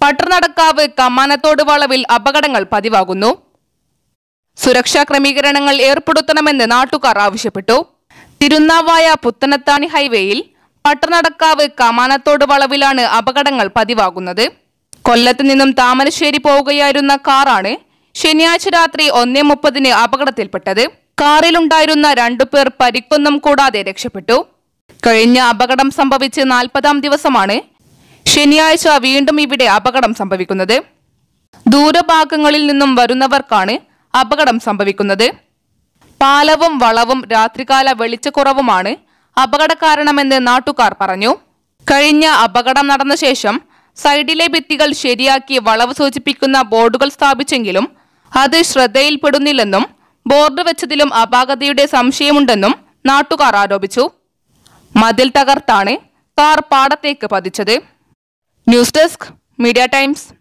പട്ടർനടക്കാവ് കമാനത്തോട് വളവിൽ അപകടങ്ങൾ പതിവാകുന്നു സുരക്ഷാ ക്രമീകരണങ്ങൾ ഏർപ്പെടുത്തണമെന്ന് നാട്ടുകാർ ആവശ്യപ്പെട്ടു തിരുനാവായ പുത്തനത്താണി ഹൈവേയിൽ പട്ടർനടക്കാവ് കമാനത്തോട് വളവിലാണ് അപകടങ്ങൾ പതിവാകുന്നത് കൊല്ലത്ത് നിന്നും താമരശ്ശേരി പോവുകയായിരുന്ന കാറാണ് ശനിയാഴ്ച രാത്രി ഒന്നേ മുപ്പതിന് അപകടത്തിൽപ്പെട്ടത് കാറിലുണ്ടായിരുന്ന രണ്ടുപേർ പരിക്കൊന്നും കൂടാതെ രക്ഷപ്പെട്ടു കഴിഞ്ഞ അപകടം സംഭവിച്ച് നാൽപ്പതാം ദിവസമാണ് ശനിയാഴ്ച വീണ്ടും ഇവിടെ അപകടം സംഭവിക്കുന്നത് ദൂരഭാഗങ്ങളിൽ നിന്നും വരുന്നവർക്കാണ് അപകടം സംഭവിക്കുന്നത് പാലവും വളവും രാത്രികാല വെളിച്ചക്കുറവുമാണ് അപകട കാരണമെന്ന് നാട്ടുകാർ പറഞ്ഞു കഴിഞ്ഞ അപകടം നടന്ന ശേഷം സൈഡിലെ ഭിത്തികൾ ശരിയാക്കി വളവ് സൂചിപ്പിക്കുന്ന ബോർഡുകൾ സ്ഥാപിച്ചെങ്കിലും അത് ശ്രദ്ധയിൽപ്പെടുന്നില്ലെന്നും ബോർഡ് വെച്ചതിലും അപാകതയുടെ സംശയമുണ്ടെന്നും നാട്ടുകാർ ആരോപിച്ചു മതിൽ തകർത്താണ് കാർ പാടത്തേക്ക് പതിച്ചത് ന്യൂസ് ഡെസ്ക് മീഡിയ ടൈംസ്